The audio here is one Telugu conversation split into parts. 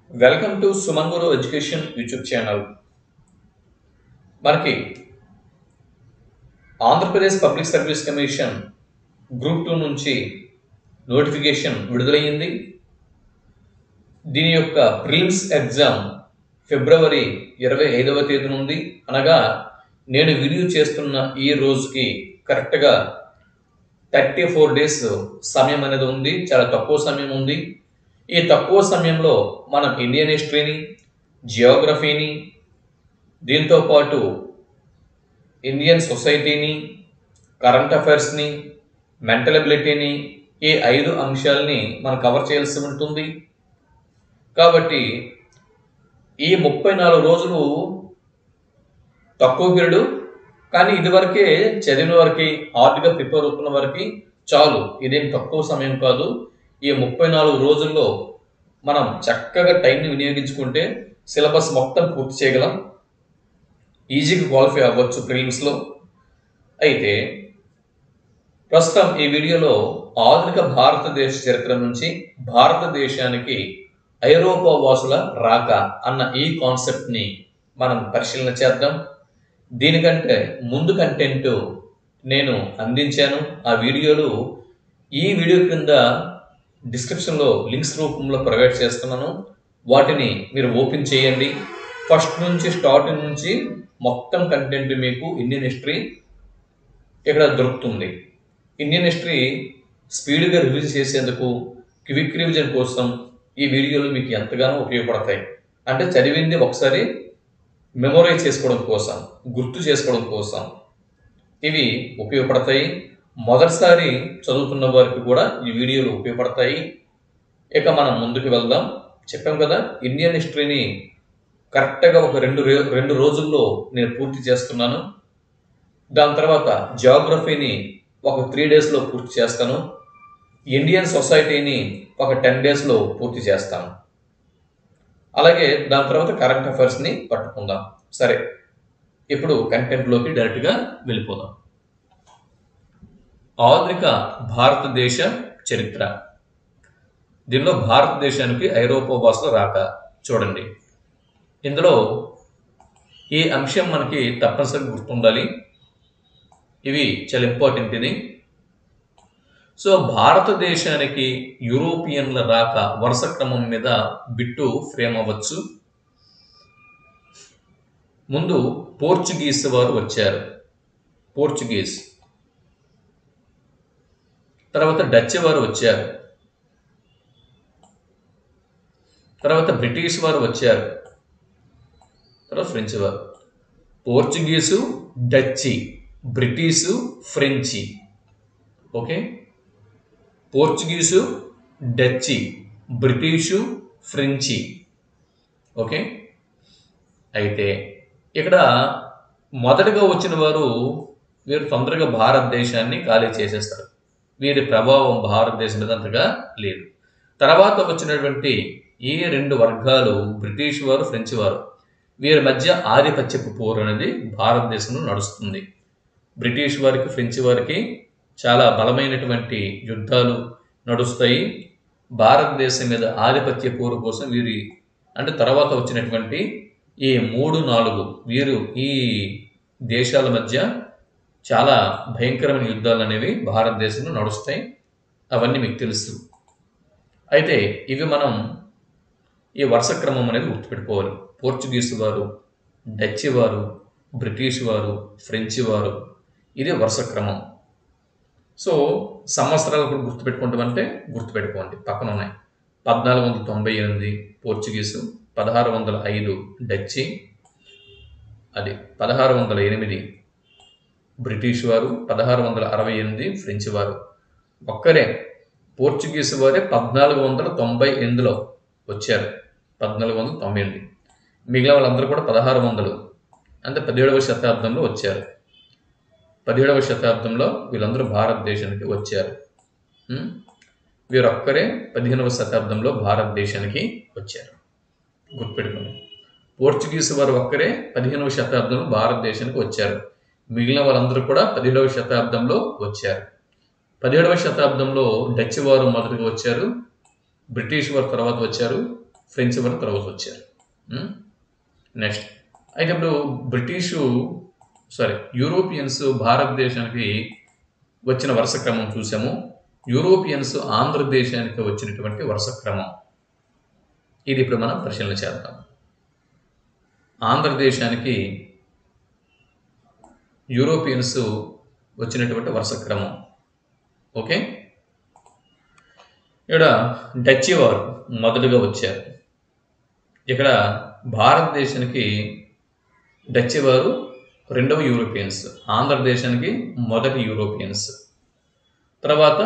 Welcome to Sumanguru education YouTube channel మనకి Andhra Pradesh public service commission group two నుంచి నోటిఫికేషన్ విడుదలయ్యింది దీని యొక్క ప్రిలిమ్స్ ఎగ్జామ్ ఫిబ్రవరి ఇరవై ఐదవ తేదీ నుండి అనగా నేను వీడియో చేస్తున్న ఈ రోజుకి కరెక్ట్గా థర్టీ ఫోర్ డేస్ సమయం అనేది ఉంది చాలా తక్కువ సమయం ఉంది ఈ తక్కువ సమయంలో మనం ఇండియన్ హిస్టరీని జియోగ్రఫీని దీంతో పాటు ఇండియన్ సొసైటీని కరెంట్ అఫైర్స్ని మెంటల్ అబిలిటీని ఈ ఐదు అంశాలని మనం కవర్ చేయాల్సి ఉంటుంది కాబట్టి ఈ ముప్పై నాలుగు రోజులు తక్కువ పీరియడ్ కానీ ఇదివరకే చదివిన వారికి హార్డ్గా ప్రిపేర్ అవుతున్న వారికి చాలు ఇదేం తక్కువ సమయం కాదు ఈ ముప్పై నాలుగు రోజుల్లో మనం చక్కగా టైంని వినియోగించుకుంటే సిలబస్ మొత్తం పూర్తి చేయగలం ఈజీగా క్వాలిఫై అవ్వచ్చు ప్రిలిమ్స్లో అయితే ప్రస్తుతం ఈ వీడియోలో ఆధునిక భారతదేశ చరిత్ర నుంచి భారతదేశానికి ఐరోపా వాసుల రాక అన్న ఈ కాన్సెప్ట్ని మనం పరిశీలన చేద్దాం దీనికంటే ముందు కంటెంట్ నేను అందించాను ఆ వీడియోలు ఈ వీడియో క్రింద డిస్క్రిప్షన్లో లింక్స్ రూపంలో ప్రొవైడ్ చేస్తున్నాను వాటిని మీరు ఓపెన్ చేయండి ఫస్ట్ నుంచి స్టార్టింగ్ నుంచి మొత్తం కంటెంట్ మీకు ఇండియన్ హిస్టరీ ఇక్కడ దొరుకుతుంది ఇండియన్ హిస్టరీ స్పీడ్గా రివిజన్ చేసేందుకు క్విక్ రివిజన్ కోసం ఈ వీడియోలు మీకు ఎంతగానో ఉపయోగపడతాయి అంటే చదివింది ఒకసారి మెమొరైజ్ చేసుకోవడం కోసం గుర్తు చేసుకోవడం కోసం ఇవి ఉపయోగపడతాయి మొదటిసారి చదువుతున్న వారికి కూడా ఈ వీడియోలు ఉపయోగపడతాయి ఇక మనం ముందుకు వెళ్దాం చెప్పాం కదా ఇండియన్ హిస్టరీని కరెక్ట్గా ఒక రెండు రే- రెండు రోజుల్లో నేను పూర్తి చేస్తున్నాను దాని తర్వాత జాగ్రఫీని ఒక త్రీ డేస్లో పూర్తి చేస్తాను ఇండియన్ సొసైటీని ఒక టెన్ డేస్లో పూర్తి చేస్తాను అలాగే దాని తర్వాత కరెంట్ అఫైర్స్ని పట్టుకుందాం సరే ఇప్పుడు కంటెంట్లోకి డైరెక్ట్గా వెళ్ళిపోదాం ఆధునిక భారతదేశ చరిత్ర దీనిలో భారతదేశానికి ఐరోపా భాషలో రాక చూడండి ఇందులో ఈ అంశం మనకి తప్పనిసరిగా గుర్తుండాలి ఇవి చాలా ఇంపార్టెంట్ ఇది సో భారతదేశానికి యూరోపియన్ల రాక వరుస క్రమం మీద బిట్టు ఫ్రేమ్ అవ్వచ్చు ముందు పోర్చుగీస్ వారు వచ్చారు పోర్చుగీస్ తర్వాత డచ్ వారు వచ్చారు తర్వాత బ్రిటిష్ వారు వచ్చారు తర్వాత ఫ్రెంచ్ వారు పోర్చుగీసు డచ్చి బ్రిటిషు ఫ్రెంచి ఓకే పోర్చుగీసు డచ్చి బ్రిటిషు ఫ్రెంచి ఓకే అయితే ఇక్కడ మొదటగా వచ్చిన వారు వీరు తొందరగా భారతదేశాన్ని ఖాళీ చేసేస్తారు వీరి ప్రభావం భారతదేశం మీద అంతగా లేదు తర్వాత వచ్చినటువంటి ఈ రెండు వర్గాలు బ్రిటిష్ వారు ఫ్రెంచ్ వారు వీరి మధ్య ఆధిపత్యపు పోరు అనేది భారతదేశంలో నడుస్తుంది బ్రిటిష్ వారికి ఫ్రెంచ్ వారికి చాలా బలమైనటువంటి యుద్ధాలు నడుస్తాయి భారతదేశం మీద ఆధిపత్య పోరు కోసం వీరి అంటే తర్వాత వచ్చినటువంటి ఈ మూడు నాలుగు వీరు ఈ దేశాల మధ్య చాలా భయంకరమైన యుద్ధాలు అనేవి భారతదేశంలో నడుస్తాయి అవన్నీ మీకు తెలుసు అయితే ఇవి మనం ఈ వరుస క్రమం అనేది గుర్తుపెట్టుకోవాలి పోర్చుగీస్ వారు డచ్ వారు బ్రిటిష్ వారు ఫ్రెంచ్ వారు ఇది వరుస క్రమం సో సంవత్సరాలు కూడా గుర్తుపెట్టుకుంటామంటే గుర్తుపెట్టుకోండి పక్కన ఉన్నాయి పద్నాలుగు వందల తొంభై ఎనిమిది పోర్చుగీసు పదహారు వందల ఐదు డచ్చి అది పదహారు వందల ఎనిమిది బ్రిటిష్ వారు పదహారు వందల అరవై ఎనిమిది ఫ్రెంచ్ వారు ఒక్కరే పోర్చుగీస్ వారే పద్నాలుగు వందల తొంభై ఎనిమిదిలో వచ్చారు పద్నాలుగు వందల తొంభై ఎనిమిది మిగిలిన వాళ్ళందరూ కూడా పదహారు వందలు అంటే పదిహేడవ శతాబ్దంలో వచ్చారు పదిహేడవ శతాబ్దంలో వీళ్ళందరూ భారతదేశానికి వచ్చారు ఉం? వీరొక్కరే పదిహేనవ శతాబ్దంలో భారతదేశానికి వచ్చారు గుర్తుపెట్టుకోండి పోర్చుగీస్ వారు ఒక్కరే పదిహేనవ శతాబ్దంలో భారతదేశానికి వచ్చారు మిగిలిన వాళ్ళందరూ కూడా పదిహేడవ శతాబ్దంలో వచ్చారు పదిహేడవ శతాబ్దంలో డచ్ వారు మొదటగా వచ్చారు బ్రిటిష్ వారు తర్వాత వచ్చారు ఫ్రెంచ్ వారు తర్వాత వచ్చారు నెక్స్ట్ అయితే ఇప్పుడు బ్రిటిషు సారీ యూరోపియన్స్ భారతదేశానికి వచ్చిన వరుస క్రమం చూసాము యూరోపియన్స్ ఆంధ్రదేశానికి వచ్చినటువంటి వరుస క్రమం ఇది ఇప్పుడు మనం పరిశీలన చేద్దాం ఆంధ్రదేశానికి యూరోపియన్స్ వచ్చినటువంటి వరుస క్రమం ఓకే ఇక్కడ డచ్చి వారు మొదటగా వచ్చారు ఇక్కడ భారతదేశానికి డచ్చి వారు రెండవ యూరోపియన్స్ ఆంధ్రదేశానికి మొదటి యూరోపియన్స్ తర్వాత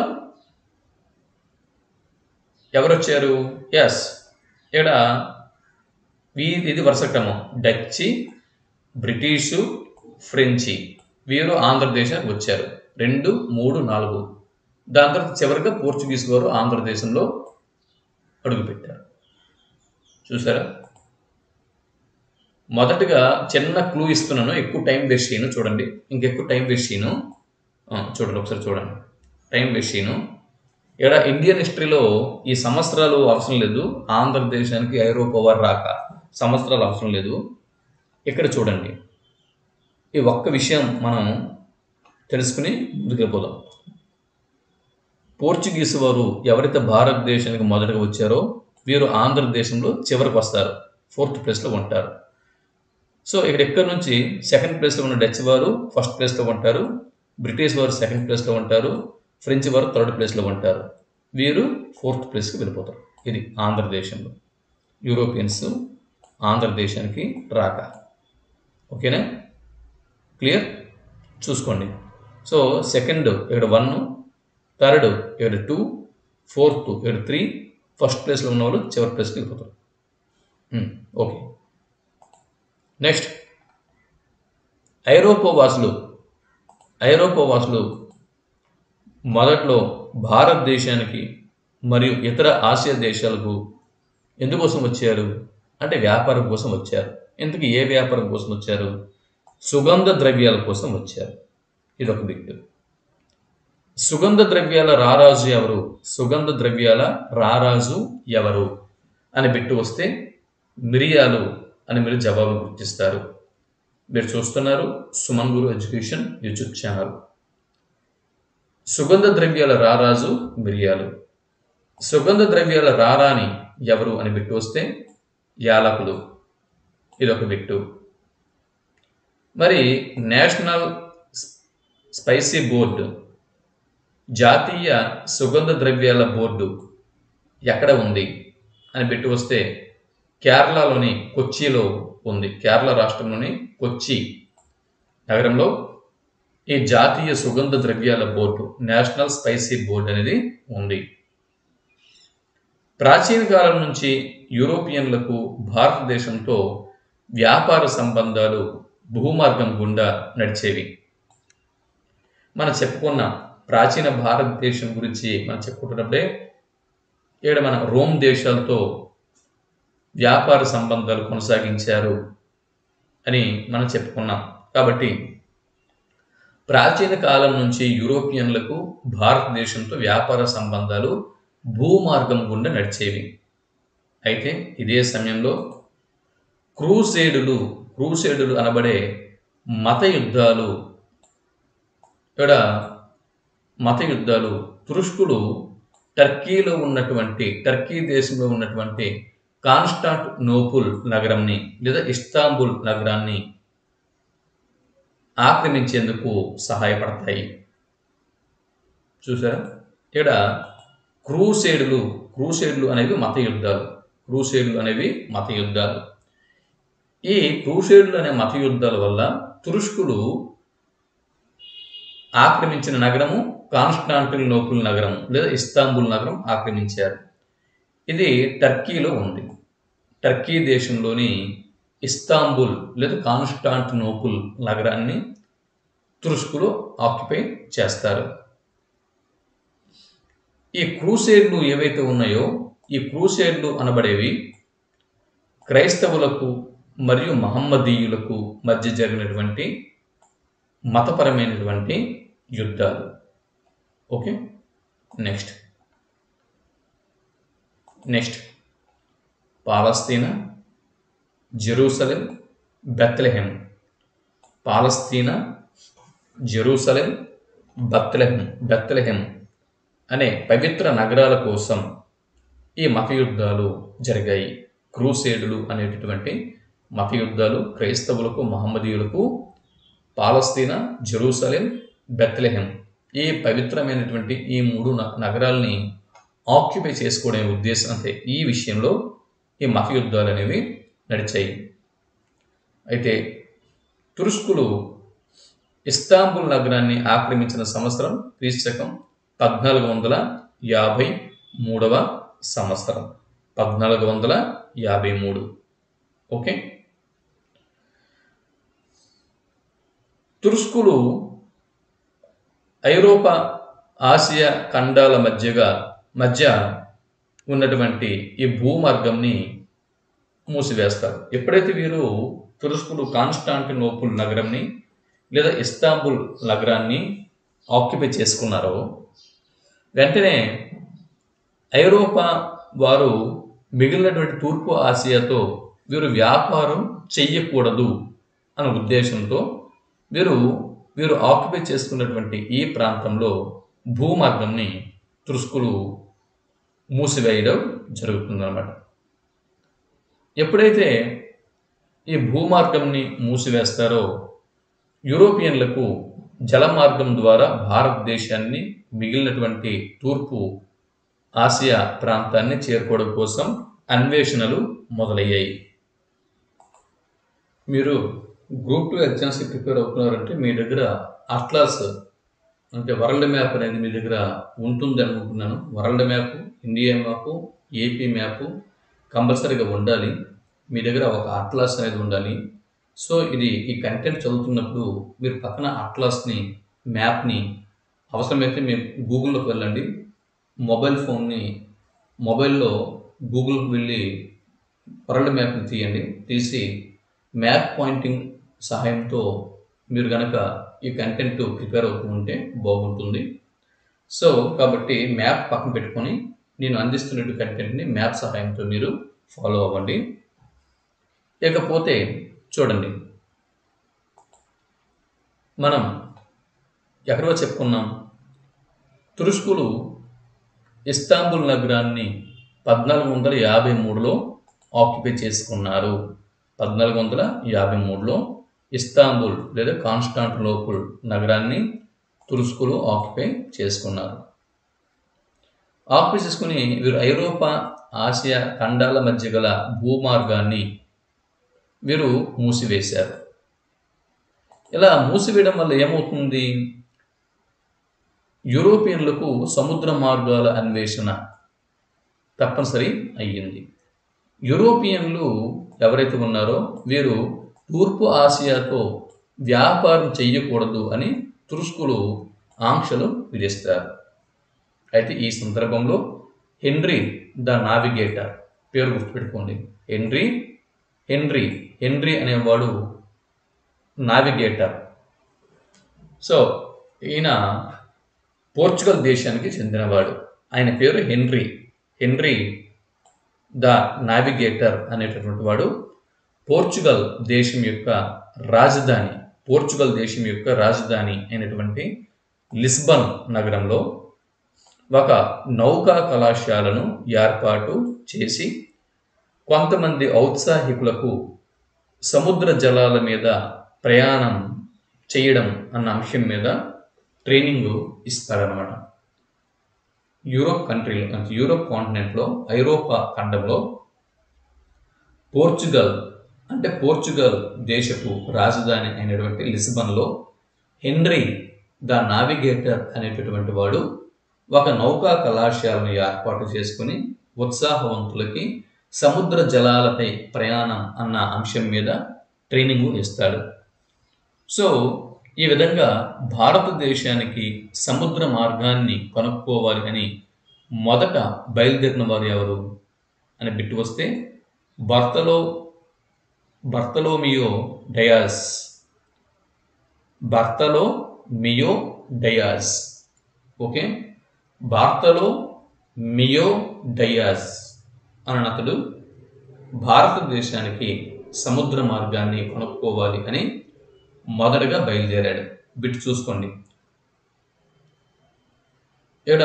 ఎవరు వచ్చారు ఎస్ ఇక్కడ వీ- ఇది వరుస క్రమం డచ్చి బ్రిటిషు ఫ్రెంచి వీరు ఆంధ్రదేశానికి వచ్చారు రెండు మూడు నాలుగు దాని తర్వాత చివరిగా పోర్చుగీస్ వారు ఆంధ్రదేశంలో అడుగుపెట్టారు చూసారా మొదటగా చిన్న క్లూ ఇస్తున్నాను ఎక్కువ టైం వేస్ట్ చేయను చూడండి ఇంకెక్కువ టైం వేస్ట్ చేయను ఆ, చూడండి ఒకసారి చూడండి టైం వేస్ట్ చేయను ఇక్కడ ఇండియన్ హిస్టరీలో ఈ సంవత్సరాలు అవసరం లేదు ఆంధ్రదేశానికి ఐరోపా వారు రాక సంవత్సరాలు అవసరం లేదు ఇక్కడ చూడండి ఈ ఒక్క విషయం మనం తెలుసుకుని ముందుకు వెళ్ళిపోదాం పోర్చుగీస్ వారు ఎవరైతే భారతదేశానికి మొదటగా వచ్చారో వీరు ఆంధ్రదేశంలో చివరికి వస్తారు ఫోర్త్ ప్లేస్లో ఉంటారు సో ఇక్కడ ఇక్కడ నుంచి సెకండ్ ప్లేస్లో ఉన్న డచ్ వారు ఫస్ట్ ప్లేస్లో ఉంటారు బ్రిటిష్ వారు సెకండ్ ప్లేస్లో ఉంటారు ఫ్రెంచ్ వారు థర్డ్ ప్లేస్లో ఉంటారు వీరు ఫోర్త్ ప్లేస్కి వెళ్ళిపోతారు ఇది ఆంధ్రదేశంలో యూరోపియన్స్ ఆంధ్రదేశానికి రాక ఓకేనా క్లియర్ చూసుకోండి సో సెకండ్ ఇక్కడ వన్ థర్డ్ ఇక్కడ టూ ఫోర్త్ ఇక్కడ త్రీ ఫస్ట్ ప్లేస్లో ఉన్న వాళ్ళు చివరి ప్లేస్కి వెళ్ళిపోతారు ఓకే నెక్స్ట్ ఐరోపా వాసులు ఐరోపా వాసులు మొదట్లో భారతదేశానికి మరియు ఇతర ఆసియా దేశాలకు ఎందుకోసం వచ్చారు అంటే వ్యాపారం కోసం వచ్చారు ఎందుకు ఏ వ్యాపారం కోసం వచ్చారు సుగంధ ద్రవ్యాల కోసం వచ్చారు ఇది ఒక బిట్ సుగంధ ద్రవ్యాల రారాజు ఎవరు సుగంధ ద్రవ్యాల రారాజు ఎవరు అని బిట్టు వస్తే మిరియాలు అని మీరు జవాబు గుర్తిస్తారు మీరు చూస్తున్నారు Suman Guru education YouTube channel సుగంధ ద్రవ్యాల రారాజు మిరియాలు సుగంధ ద్రవ్యాల రారాని ఎవరు అని బిట్టు వస్తే యాలకులు ఇదొక బిట్టు మరి నేషనల్ స్పైసీ బోర్డు జాతీయ సుగంధ ద్రవ్యాల బోర్డు ఎక్కడ ఉంది అని పెట్టి వస్తే కేరళలోని కొచ్చిలో ఉంది కేరళ రాష్ట్రంలోని కొచ్చి నగరంలో ఈ జాతీయ సుగంధ ద్రవ్యాల బోర్డు నేషనల్ స్పైసీ బోర్డు అనేది ఉంది ప్రాచీన కాలం నుంచి యూరోపియన్లకు భారతదేశంతో వ్యాపార సంబంధాలు భూమార్గం గుండా నడిచేవి మనం చెప్పుకున్న ప్రాచీన భారతదేశం గురించి మనం చెప్పుకుంటున్నప్పుడే ఇక్కడ మన రోమ్ దేశాలతో వ్యాపార సంబంధాలు కొనసాగించారు అని మనం చెప్పుకున్నాం కాబట్టి ప్రాచీన కాలం నుంచి యూరోపియన్లకు భారతదేశంతో వ్యాపార సంబంధాలు భూమార్గం గుండా నడిచేవి అయితే ఇదే సమయంలో క్రూసేడులు క్రూసేడులు అనబడే మత యుద్ధాలు ఇక్కడ మత యుద్ధాలు తురుష్కులు టర్కీలో ఉన్నటువంటి టర్కీ దేశంలో ఉన్నటువంటి కాన్స్టాంట్ నోపుల్ నగరంని లేదా ఇస్తాంబుల్ నగరాన్ని ఆక్రమించేందుకు సహాయపడతాయి చూసారా ఇక్కడ క్రూసేడులు క్రూసేడులు అనేవి మత యుద్ధాలు క్రూసేడులు అనేవి మత యుద్ధాలు ఈ క్రూసేడులు అనే మత యుద్ధాల వల్ల తురుష్కులు ఆక్రమించిన నగరము కాన్స్టాంటినోపుల్ నగరం లేదా ఇస్తాంబుల్ నగరం ఆక్రమించారు ఇది టర్కీలో ఉంది టర్కీ దేశంలోని ఇస్తాంబుల్ లేదా కాన్స్టాంటినోపుల్ నగరాన్ని తురుష్కులు ఆక్యుపై చేస్తారు ఈ క్రూసేడ్లు ఏవైతే ఉన్నాయో ఈ క్రూసేడ్లు అనబడేవి క్రైస్తవులకు మరియు మహమ్మదీయులకు మధ్య జరిగినటువంటి మతపరమైనటువంటి యుద్ధాలు okay next next Palestine Jerusalem Bethlehem Palestine Jerusalem Bethlehem Bethlehem అనే పవిత్ర నగరాల కోసం ఈ మత యుద్ధాలు జరిగాయి క్రూసేడులు అనేటటువంటి మత యుద్ధాలు క్రైస్తవులకు మహమ్మదీయులకు పాలస్తీనా జెరూసలేం బెత్లెహెం ఈ పవిత్రమైనటువంటి ఈ మూడు న- నగరాల్ని ఆక్యుపై చేసుకోవడం ఉద్దేశం అంతే ఈ విషయంలో ఈ మత యుద్ధాలు అనేవి నడిచాయి అయితే తురుష్కులు ఇస్తాంబుల్ నగరాన్ని ఆక్రమించిన సంవత్సరం క్రీస్తకం పద్నాలుగు వందల యాభై మూడవ సంవత్సరం పద్నాలుగు వందల యాభై మూడు ఓకే తురుష్కులు ఐరోపా ఆసియా ఖండాల మధ్యగా మధ్య ఉన్నటువంటి ఈ భూమార్గంని మూసివేస్తారు ఎప్పుడైతే వీరు తురుస్కులు కాన్స్టాంటినోపుల్ నగరంని లేదా ఇస్తాంబుల్ నగరాన్ని ఆక్యుపై చేసుకున్నారో వెంటనే ఐరోపా వారు మిగిలినటువంటి తూర్పు ఆసియాతో వీరు వ్యాపారం చెయ్యకూడదు అనే ఉద్దేశంతో వీరు వీరు ఆక్యుపై చేసుకున్నటువంటి ఈ ప్రాంతంలో భూమార్గంని తురుస్కులు మూసివేయడం జరుగుతుందన్నమాట ఎప్పుడైతే ఈ భూమార్గంని మూసివేస్తారో యూరోపియన్లకు జలమార్గం ద్వారా భారతదేశాన్ని మిగిలినటువంటి తూర్పు ఆసియా ప్రాంతాన్ని చేరుకోవడం కోసం అన్వేషణలు మొదలయ్యాయి మీరు గ్రూప్ టూ ఎగ్జామ్స్కి ప్రిపేర్ అవుతున్నారంటే మీ దగ్గర అట్లాస్ అంటే వరల్డ్ మ్యాప్ అనేది మీ దగ్గర ఉంటుంది అనుకుంటున్నాను world map India map AP map కంపల్సరీగా ఉండాలి మీ దగ్గర ఒక అట్లాస్ అనేది ఉండాలి సో ఇది ఈ కంటెంట్ చదువుతున్నప్పుడు మీరు పక్కన అట్లాస్ని మ్యాప్ని అవసరమైతే మీరు గూగుల్లోకి వెళ్ళండి మొబైల్ ఫోన్ని మొబైల్లో గూగుల్కి వెళ్ళి వరల్డ్ మ్యాప్ని తీయండి తీసి మ్యాప్ పాయింటింగ్ సహాయంతో మీరు కనుక ఈ కంటెంట్ ప్రిపేర్ అవుతూ ఉంటే బాగుంటుంది సో కాబట్టి మ్యాప్ పక్కన పెట్టుకొని నేను అందిస్తున్న కంటెంట్ని మ్యాప్ సహాయంతో మీరు ఫాలో అవ్వండి ఇకపోతే చూడండి మనం ఎక్కడో చెప్పుకున్నాం తురుష్కులు ఇస్తాంబుల్ నగరాన్ని పద్నాలుగు వందల యాభై మూడులో ఆక్యుపై చేసుకున్నారు పద్నాలుగు వందల యాభై మూడులో ఇస్తాంబుల్ లేదా కాన్స్టాంటినోపుల్ నగరాన్ని తురుస్కులు ఆక్యుపై చేసుకున్నారు ఆక్యుపై చేసుకుని వీరు ఐరోపా ఆసియా ఖండాల మధ్య గల భూమార్గాన్ని వీరు మూసివేశారు ఇలా మూసివేయడం వల్ల ఏమవుతుంది యూరోపియన్లకు సముద్ర మార్గాల అన్వేషణ తప్పనిసరి అయ్యింది యూరోపియన్లు ఎవరైతే ఉన్నారో వీరు తూర్పు ఆసియాతో వ్యాపారం చెయ్యకూడదు అని తురుస్కులు ఆంక్షలు విధిస్తారు అయితే ఈ సందర్భంలో హెన్రీ ద నావిగేటర్ పేరు గుర్తుపెట్టుకోండి హెన్రీ హెన్రీ హెన్రీ అనేవాడు నావిగేటర్ సో ఈయన పోర్చుగల్ దేశానికి చెందినవాడు ఆయన పేరు హెన్రీ హెన్రీ ద నావిగేటర్ అనేటటువంటి వాడు పోర్చుగల్ దేశం యొక్క రాజధాని పోర్చుగల్ దేశం యొక్క రాజధాని అయినటువంటి లిస్బన్ నగరంలో ఒక నౌకా కళాశాలను ఏర్పాటు చేసి కొంతమంది ఔత్సాహికులకు సముద్ర జలాల మీద ప్రయాణం చేయడం అన్న అంశం మీద ట్రైనింగ్ ఇస్తారనమాట యూరోప్ కంట్రీలో అంటే యూరోప్ కాంటినెంట్లో ఐరోపా ఖండంలో పోర్చుగల్ అంటే పోర్చుగల్ దేశపు రాజధాని అయినటువంటి లిస్బన్లో హెన్రీ ద నావిగేటర్ అనేటటువంటి వాడు ఒక నౌకా కళాశాలను ఏర్పాటు చేసుకుని ఉత్సాహవంతులకి సముద్ర జలాలపై ప్రయాణం అన్న అంశం మీద ట్రైనింగ్ ఇస్తాడు సో ఈ విధంగా భారతదేశానికి సముద్ర మార్గాన్ని కనుక్కోవాలి అని మొదట బయలుదేరిన వారు ఎవరు అని బిట్టు వస్తే భర్తలో Bartholomew Dias Bartholomew Dias okay Bartholomew Dias అని అతడు భారతదేశానికి సముద్ర మార్గాన్ని కొనుక్కోవాలి అని మొదటగా బయలుదేరాడు బిట్ చూసుకోండి ఇక్కడ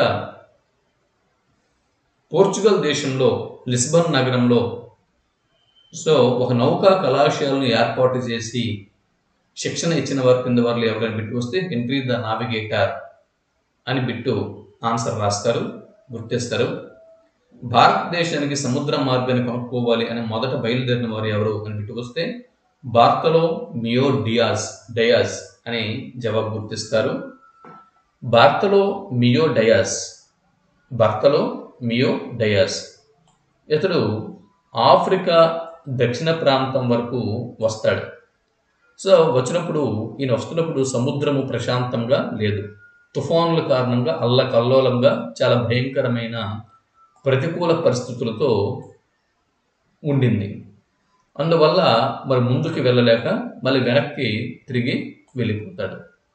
పోర్చుగల్ దేశంలో లిస్బన్ నగరంలో సో ఒక నౌకా కళాశాలను ఏర్పాటు చేసి శిక్షణ ఇచ్చిన వారి కింద వారిలో ఎవరైనా బిట్టు వస్తే హెన్రీ ద నావిగేటర్ అని బిట్టు ఆన్సర్ రాస్తారు గుర్తిస్తారు భారతదేశానికి సముద్ర మార్గాన్ని కొనుక్కోవాలి అని మొదట బయలుదేరిన వారు ఎవరు అని బిట్టు వస్తే బార్తలో మియో డియాస్ డయాస్ అని జవాబు గుర్తిస్తారు Bartholomew Dias Bartholomew Dias ఇతడు ఆఫ్రికా దక్షిణ ప్రాంతం వరకు వస్తాడు సో వచ్చినప్పుడు ఈయన వస్తున్నప్పుడు సముద్రము ప్రశాంతంగా లేదు తుఫానుల కారణంగా అల్లకల్లోలంగా చాలా భయంకరమైన ప్రతికూల పరిస్థితులతో ఉండింది అందువల్ల మరి ముందుకు వెళ్ళలేక మళ్ళీ వెనక్కి తిరిగి వెళ్ళిపోతాడు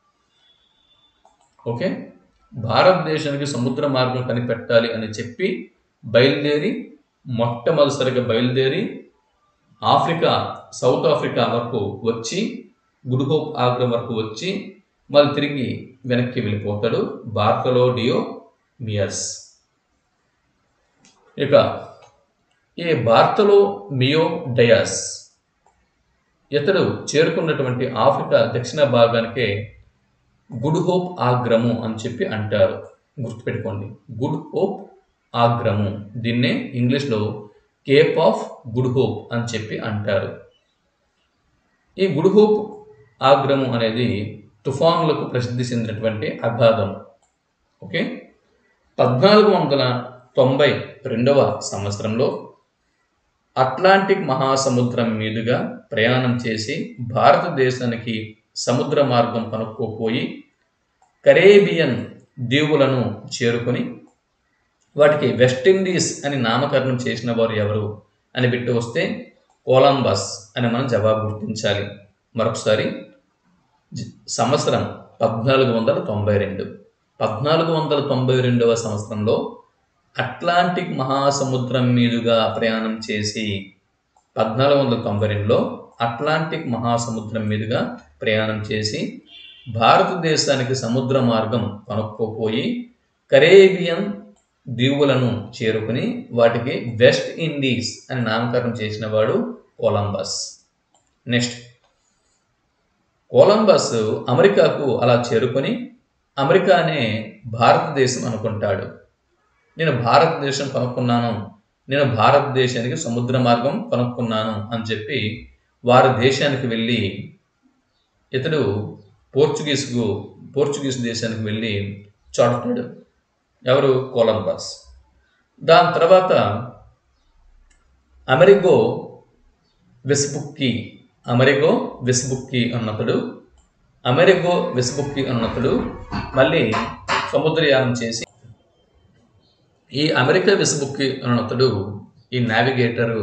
ఓకే భారతదేశానికి సముద్ర మార్గం కనిపెట్టాలి అని చెప్పి బయలుదేరి మొట్టమొదటిసారిగా బయలుదేరి ఆఫ్రికా సౌత్ ఆఫ్రికా వరకు వచ్చి గుడ్ హోప్ ఆగ్రా వరకు వచ్చి మళ్ళీ తిరిగి వెనక్కి వెళ్ళిపోతాడు బార్కలో డియో మియర్స్ ఇక ఈ బార్తలో మియో డయాస్ ఇతడు చేరుకున్నటువంటి ఆఫ్రికా దక్షిణ భాగానికే గుడ్ హోప్ ఆగ్రము అని చెప్పి అంటారు గుర్తుపెట్టుకోండి గుడ్ హోప్ ఆగ్రము దీన్నే ఇంగ్లీష్లో కేప్ ఆఫ్ గుడ్ హోప్ అని చెప్పి అంటారు ఈ గుడ్ హోప్ ఆగ్రము అనేది తుఫానులకు ప్రసిద్ధి చెందినటువంటి అగాధం ఓకే పద్నాలుగు వందల తొంభై రెండవ సంవత్సరంలో అట్లాంటిక్ మహాసముద్రం మీదుగా ప్రయాణం చేసి భారతదేశానికి సముద్ర మార్గం కనుక్కోపోయి కరేబియన్ దీవులను చేరుకొని వాటికి వెస్టిండీస్ అని నామకరణం చేసిన వారు ఎవరు అని బిట్టు వస్తే కొలంబస్ అని మనం జవాబు గుర్తించాలి మరొకసారి జ- సంవత్సరం పద్నాలుగు వందల తొంభై రెండు పద్నాలుగు వందల తొంభై రెండవ సంవత్సరంలో అట్లాంటిక్ మహాసముద్రం మీదుగా ప్రయాణం చేసి పద్నాలుగు వందల తొంభై రెండులో అట్లాంటిక్ మహాసముద్రం మీదుగా ప్రయాణం చేసి భారతదేశానికి సముద్ర మార్గం కనుక్కోపోయి కరేబియన్ దీవులను చేరుకుని వాటికి వెస్ట్ ఇండీస్ అని నామకరణం చేసిన వాడు కొలంబస్ నెక్స్ట్ కొలంబస్ అమెరికాకు అలా చేరుకొని అమెరికానే భారతదేశం అనుకుంటాడు నేను భారతదేశం కనుక్కున్నాను నేను భారతదేశానికి సముద్ర మార్గం కనుక్కున్నాను అని చెప్పి వారి దేశానికి వెళ్ళి ఇతడు పోర్చుగీస్కు పోర్చుగీస్ దేశానికి వెళ్ళి చాటుతాడు ఎవరు కొలంబస్ దాని తర్వాత అమెరిగో వెస్బుక్కి అమెరిగో వెస్బుక్కి అన్నతడు అమెరిగో వెస్బుక్కి అన్నతడు మళ్ళీ సముద్రయానం చేసి ఈ అమెరికా వెస్బుక్కి అన్నతడు ఈ నావిగేటరు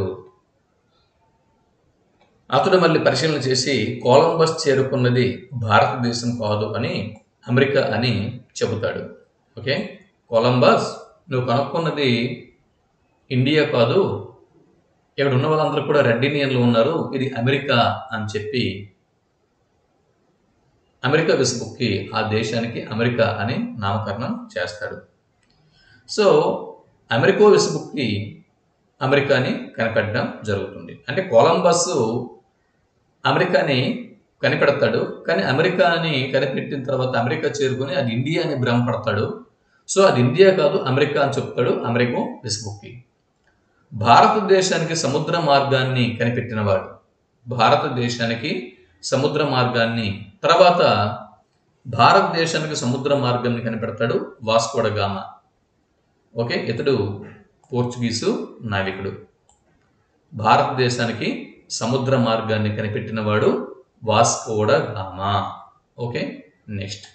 అతడు మళ్ళీ పరిశీలన చేసి కొలంబస్ చేరుకున్నది భారతదేశం కాదు అని అమెరికా అని చెబుతాడు ఓకే కొలంబస్ నువ్వు కనుక్కున్నది ఇండియా కాదు ఇక్కడ ఉన్న వాళ్ళందరూ కూడా రెడ్ ఇండియన్లు ఉన్నారు ఇది అమెరికా అని చెప్పి అమెరికా విసుబుక్కి ఆ దేశానికి అమెరికా అని నామకరణం చేస్తాడు సో అమెరికా విసుబుక్కి అమెరికాని కనిపెట్టడం జరుగుతుంది అంటే కొలంబస్ అమెరికాని కనిపెడతాడు కానీ అమెరికాని కనిపెట్టిన తర్వాత అమెరికా చేరుకొని అది ఇండియా అని భ్రమపడతాడు సో అది ఇండియా కాదు అమెరికా అని చెప్తాడు అమెరికా విస్బుక్కి భారతదేశానికి సముద్ర మార్గాన్ని కనిపెట్టినవాడు భారతదేశానికి సముద్ర మార్గాన్ని తర్వాత భారతదేశానికి సముద్ర మార్గాన్ని కనిపెడతాడు వాస్కోడ గామ ఓకే ఇతడు పోర్చుగీసు నావికుడు భారతదేశానికి సముద్ర మార్గాన్ని కనిపెట్టినవాడు Vasco da Gama okay next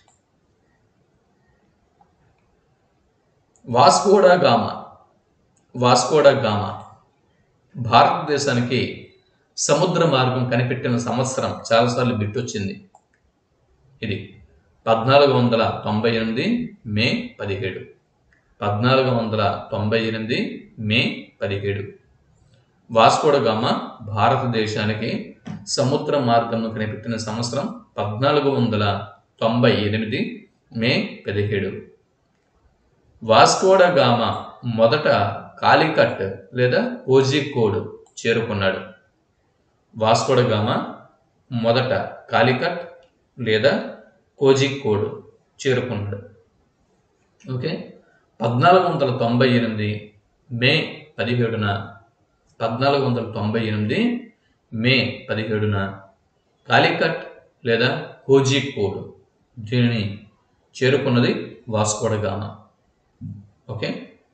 Vasco da Gama Vasco da Gama భారతదేశానికి సముద్ర మార్గం కనిపెట్టిన సంవత్సరం చాలాసార్లు బిట్టొచ్చింది ఇది పద్నాలుగు వందల తొంభై ఎనిమిది మే పదిహేడు పద్నాలుగు వందల తొంభై ఎనిమిది మే పదిహేడు వాస్కోడగామా భారతదేశానికి సముద్ర మార్గంను కనిపెట్టిన సంవత్సరం పద్నాలుగు వందల తొంభై ఎనిమిది మే పదిహేడు వాస్కోడగామా మొదట కాలికట్ లేదా కోజికోడ్ చేరుకున్నాడు వాస్కోడగామా మొదట కాలికట్ లేదా కోజికోడ్ చేరుకున్నాడు ఓకే పద్నాలుగు వందల తొంభై ఎనిమిది మే పదిహేడున పద్నాలుగు వందల తొంభై ఎనిమిది మే పదిహేడున కాలికట్ లేదా కోజికోడ్ దీనిని చేరుకున్నది వాస్కోడగామా ఓకే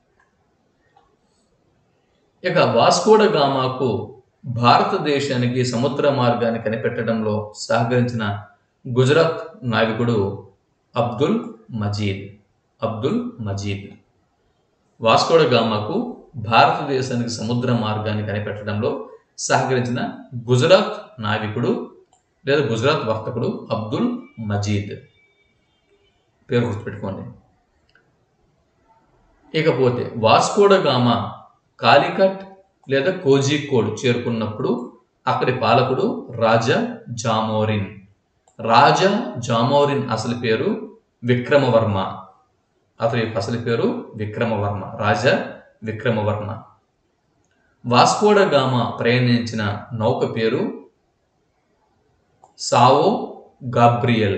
ఇక వాస్కోడగామాకు భారతదేశానికి సముద్ర మార్గాన్ని కనిపెట్టడంలో సహకరించిన గుజరాత్ నావికుడు అబ్దుల్ మజీద్ అబ్దుల్ మజీద్ వాస్కోడగామాకు భారతదేశానికి సముద్ర మార్గాన్ని కనిపెట్టడంలో సహకరించిన గుజరాత్ నావికుడు లేదా గుజరాత్ వర్తకుడు అబ్దుల్ మజీద్ పేరు గుర్తుపెట్టుకోండి ఇకపోతే వాస్కోడగామా కాలికట్ లేదా కోజికోడ్ చేరుకున్నప్పుడు అక్కడి పాలకుడు రాజా జామోరిన్ రాజా జామోరిన్ అసలు పేరు విక్రమవర్మ అతని యొక్క అసలు పేరు విక్రమవర్మ రాజా విక్రమవర్మ వాస్కోడగామా ప్రయాణించిన నౌక పేరు Sao Gabriel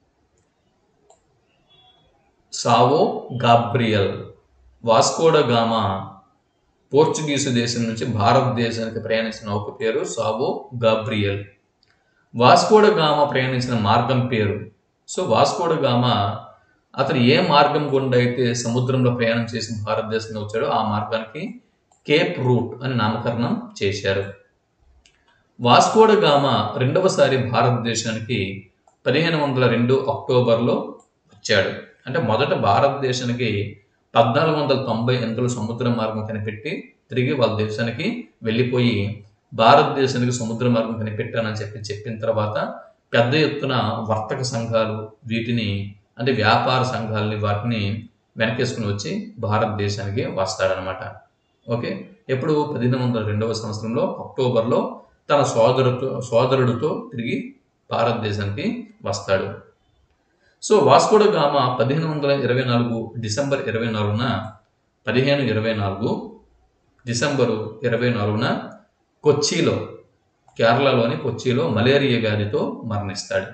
Sao Gabriel Vasco da Gama Portuguese దేశం నుంచి భారతదేశానికి ప్రయాణించిన నౌక పేరు సావో గాబ్రియల్ వాస్కోడగామా ప్రయాణించిన మార్గం పేరు సో వాస్కోడగామా అతను ఏ మార్గం గుండా అయితే సముద్రంలో ప్రయాణం చేసి భారతదేశంలో వచ్చాడో ఆ మార్గానికి కేప్ రూట్ అని నామకరణం చేశారు వాస్కోడగామా రెండవసారి భారతదేశానికి పదిహేను వందల రెండు అక్టోబర్లో వచ్చాడు అంటే మొదట భారతదేశానికి పద్నాలుగు వందల తొంభై ఎనిమిదిలో సముద్ర మార్గం కనిపెట్టి తిరిగి వాళ్ళ దేశానికి వెళ్ళిపోయి భారతదేశానికి సముద్ర మార్గం కనిపెట్టానని చెప్పి చెప్పిన తర్వాత పెద్ద ఎత్తున వర్తక సంఘాలు వీటిని అంటే వ్యాపార సంఘాలని వాటిని వెనకేసుకుని వచ్చి భారతదేశానికి వస్తాడనమాట ఓకే ఎప్పుడు పదిహేను వందల రెండవ సంవత్సరంలో అక్టోబర్లో తన సోదరుతో సోదరుడితో తిరిగి భారతదేశానికి వస్తాడు సో వాస్కోడ గామా పదిహేను వందల ఇరవై నాలుగు డిసెంబర్ ఇరవై నాలుగున పదిహేను ఇరవై నాలుగు డిసెంబరు ఇరవై నాలుగున కొచ్చిలో కేరళలోని కొచ్చిలో మలేరియా వ్యాధితో మరణిస్తాడు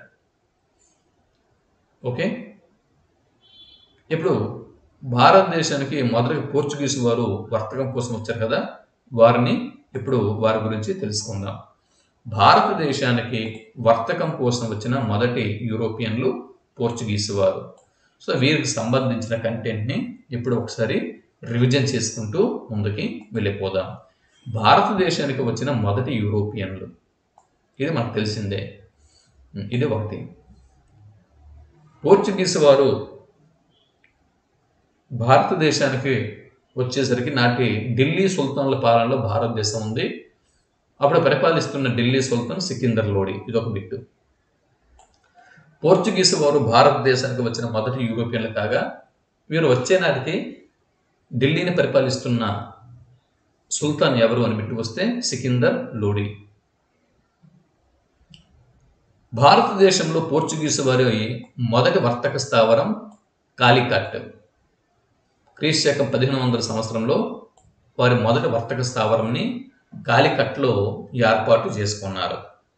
ఓకే ఇప్పుడు భారతదేశానికి మొదటి పోర్చుగీస్ వారు వర్తకం కోసం వచ్చారు కదా వారిని ఇప్పుడు వారి గురించి తెలుసుకుందాం భారతదేశానికి వర్తకం కోసం వచ్చిన మొదటి యూరోపియన్లు పోర్చుగీస్ వారు సో వీరికి సంబంధించిన కంటెంట్ని ఇప్పుడు ఒకసారి రివిజన్ చేసుకుంటూ ముందుకి వెళ్ళిపోదాం భారతదేశానికి వచ్చిన మొదటి యూరోపియన్లు ఇది మనకు తెలిసిందే ఇది ఒకటి పోర్చుగీస్ వారు భారతదేశానికి వచ్చేసరికి నాటి ఢిల్లీ సుల్తాన్ల పాలనలో భారతదేశం ఉంది అప్పుడు పరిపాలిస్తున్న ఢిల్లీ సుల్తాన్ సికిందర్ లోడి ఇది ఒక బిట్టు పోర్చుగీస్ వారు భారతదేశానికి వచ్చిన మొదటి యూరోపియన్లు కాగా వీరు వచ్చే నాటికి ఢిల్లీని పరిపాలిస్తున్న సుల్తాన్ ఎవరు అని బిట్టు వస్తే సికిందర్ లోడి భారతదేశంలో పోర్చుగీసు వారి మొదటి వర్తక స్థావరం కాలికట్ క్రీస్తు శకం పదిహేను వందల సంవత్సరంలో వారి మొదటి వర్తక స్థావరంని కాలికట్లో ఏర్పాటు చేసుకున్నారు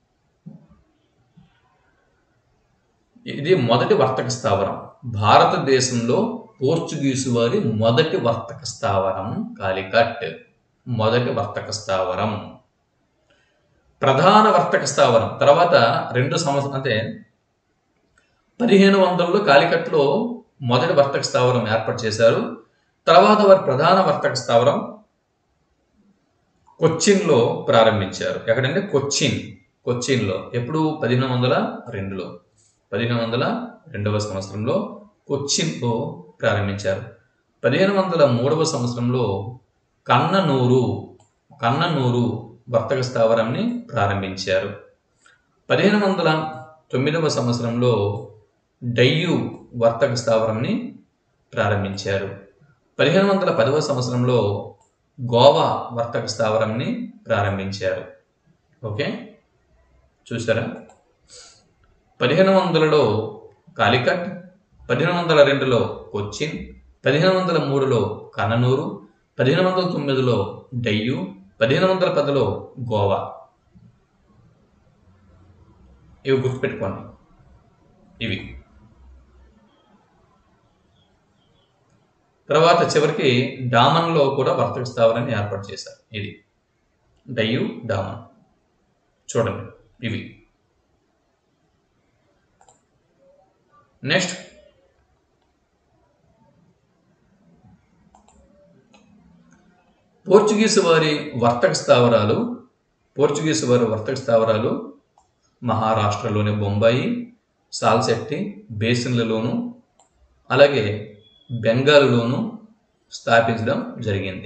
ఇది మొదటి వర్తక స్థావరం భారతదేశంలో పోర్చుగీసు వారి మొదటి వర్తక స్థావరం కాలికట్ మొదటి వర్తక స్థావరం ప్రధాన వర్తక స్థావరం తర్వాత రెండు సంవత్సరం అంటే పదిహేను వందలలో కాలికట్లో మొదటి వర్తక స్థావరం ఏర్పాటు చేశారు తర్వాత వారి ప్రధాన వర్తక స్థావరం కొచ్చిన్లో ప్రారంభించారు ఎక్కడంటే కొచ్చిన్ కొచ్చిన్లో ఎప్పుడు పదిహేను వందల రెండులో పదిహేను వందల రెండవ సంవత్సరంలో కొచ్చిన్లో ప్రారంభించారు పదిహేను వందల మూడవ సంవత్సరంలో కన్ననూరు కన్ననూరు వర్తక స్థావరాన్ని ప్రారంభించారు పదిహేను వందల తొమ్మిదవ సంవత్సరంలో డయ్యు వర్తక స్థావరంని ప్రారంభించారు పదిహేను వందల పదవ సంవత్సరంలో గోవా వర్తక స్థావరంని ప్రారంభించారు ఓకే చూసారా పదిహేను వందలలో కాలికట్ పదిహేను వందల రెండులో కొచ్చిన్ పదిహేను వందల మూడులో కన్ననూరు పదిహేను వందల తొమ్మిదిలో డయ్యు పదిహేను వందల పదిలో గోవా ఇవి గుర్తుపెట్టుకోండి ఇవి తర్వాత చివరికి డామన్లో కూడా వర్తక స్థావరాన్ని ఏర్పాటు చేశారు ఇది డయ్యు డామన్ చూడండి ఇవి నెక్స్ట్ పోర్చుగీసు వారి వర్తక స్థావరాలు పోర్చుగీసు వారి వర్తక స్థావరాలు మహారాష్ట్రలోని బొంబాయి సాల్సెట్టి బేసిన్లలోను అలాగే బెంగాల్లోను స్థాపించడం జరిగింది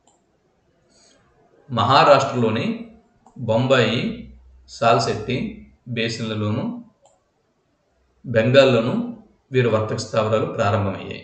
మహారాష్ట్రలోని బొంబాయి సాల్సెట్టి బేసిన్లలోను బెంగాల్లోను వీరు వర్తక స్థావరాలు ప్రారంభమయ్యాయి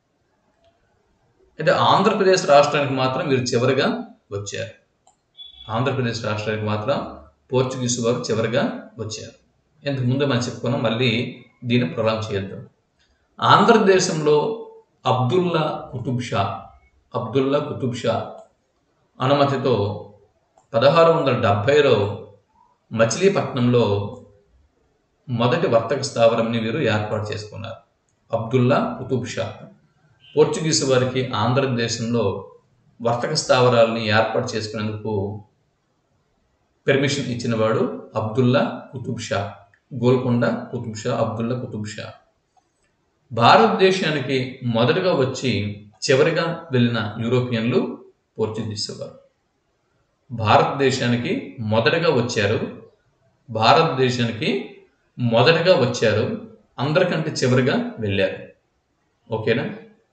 అయితే ఆంధ్రప్రదేశ్ రాష్ట్రానికి మాత్రం వీరు చివరిగా వచ్చారు ఆంధ్రప్రదేశ్ రాష్ట్రానికి మాత్రం పోర్చుగీసు వారు చివరిగా వచ్చారు ఇంతకు ముందు మనం చెప్పుకున్నాం మళ్ళీ దీన్ని ప్రొలాంగ్ చేద్దాం ఆంధ్రదేశంలో అబ్దుల్లా కుతుబ్ షా అబ్దుల్లా కుతుబ్ షా అనుమతితో పదహారు వందల డెబ్భైలో మచిలీపట్నంలో మొదటి వర్తక స్థావరంని వీరు ఏర్పాటు చేసుకున్నారు అబ్దుల్లా కుతుబ్ షా పోర్చుగీసు వారికి ఆంధ్రదేశంలో వర్తక స్థావరాలని ఏర్పాటు చేసుకునేందుకు పెర్మిషన్ ఇచ్చినవాడు అబ్దుల్లా కుతుబ్ షా గోల్కొండ కుతుబ్ షా అబ్దుల్లా కుతుబ్ షా భారతదేశానికి మొదటగా వచ్చి చివరిగా వెళ్ళిన యూరోపియన్లు పోర్చుగీస్ వారు భారతదేశానికి మొదటగా వచ్చారు భారతదేశానికి మొదటగా వచ్చారు అందరికంటే చివరిగా వెళ్ళారు ఓకేనా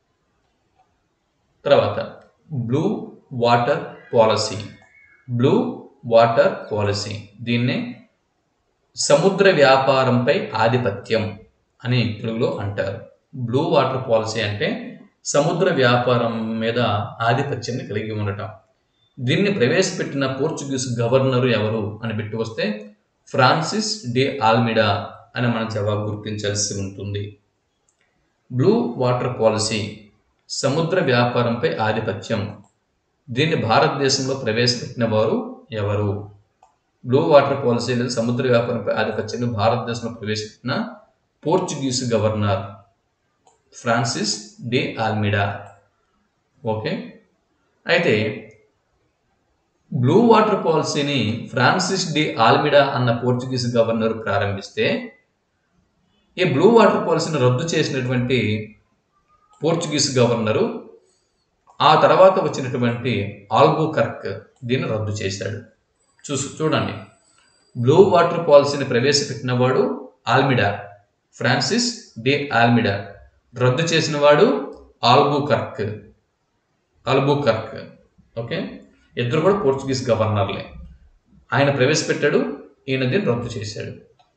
తర్వాత blue water policy blue water policy దీన్నే సముద్ర వ్యాపారంపై ఆధిపత్యం అని తెలుగులో అంటారు బ్లూ వాటర్ పాలసీ అంటే సముద్ర వ్యాపారం మీద ఆధిపత్యాన్ని కలిగి ఉండటం దీన్ని ప్రవేశపెట్టిన పోర్చుగీస్ గవర్నరు ఎవరు అని పెట్టి వస్తే ఫ్రాన్సిస్ డే ఆల్మిడా అని మనం జవాబు గుర్తించాల్సి ఉంటుంది బ్లూ వాటర్ పాలసీ సముద్ర వ్యాపారంపై ఆధిపత్యం దీన్ని భారతదేశంలో ప్రవేశపెట్టిన వారు ఎవరు బ్లూ వాటర్ పాలసీ లేదా సముద్ర వ్యాపారంపై ఆధిపత్యాన్ని భారతదేశంలో ప్రవేశపెట్టిన Portuguese governor Francis de Almeida okay అయితే బ్లూ వాటర్ పాలసీని ఫ్రాన్సిస్ డి ఆల్మిడా అన్న పోర్చుగీస్ గవర్నర్ ప్రారంభిస్తే ఈ బ్లూ వాటర్ పాలసీని రద్దు చేసినటువంటి పోర్చుగీస్ గవర్నరు ఆ తర్వాత వచ్చినటువంటి ఆల్బో కర్క్ దీన్ని రద్దు చేశాడు చూసు చూడండి బ్లూ వాటర్ పాలసీని ప్రవేశపెట్టిన వాడు ఆల్మిడా ఫ్రాన్సిస్ డి ఆల్మిడా రద్దు చేసిన వాడు Albuquerque Albuquerque okay ఇద్దరు కూడా పోర్చుగీస్ గవర్నర్లే ఆయన ప్రవేశపెట్టాడు ఈయన దీన్ని రద్దు చేశాడు